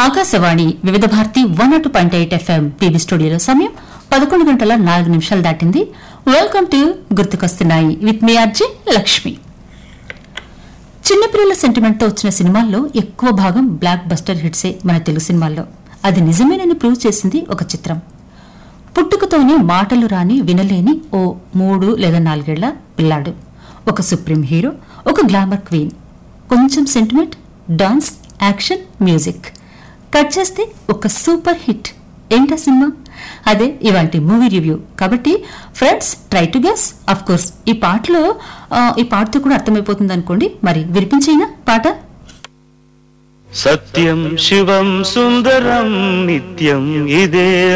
Akashvani Vividh Bharati one అటు point eight FM TV స్టూడియోలో సమయం పదకొండు గంటల నాలుగు నిమిషాలు దాటింది వెల్కమ్ టు గుర్తుకొస్తున్నాయి విత్ మీ అర్జీ లక్ష్మి చిన్నపిల్లల సెంటిమెంట్ తో వచ్చిన సినిమాల్లో ఎక్కువ భాగం బ్లాక్ బస్టర్ హిట్సే మన తెలుగు సినిమాల్లో అది నిజమేనని ప్రూవ్ చేసింది ఒక చిత్రం పుట్టుకతోనే మాటలు రాని వినలేని ఓ మూడు లేదా నాలుగేళ్ల పిల్లాడు ఒక సుప్రీం హీరో ఒక గ్లామర్ క్వీన్ కొంచెం sentiment dance action music cut చేస్తే ఒక సూపర్ హిట్ ఏంటా సినిమా అదే ఇవాంటి మూవీ రివ్యూ కాబట్టి friends try to guess of course ఈ పాటలో ఆ, ఈ పాటతో కూడా అర్థమైపోతుంది అనుకోండి మరి వినిపించేనా పాట సత్యం శివం సుందరం నిత్యం ఇదే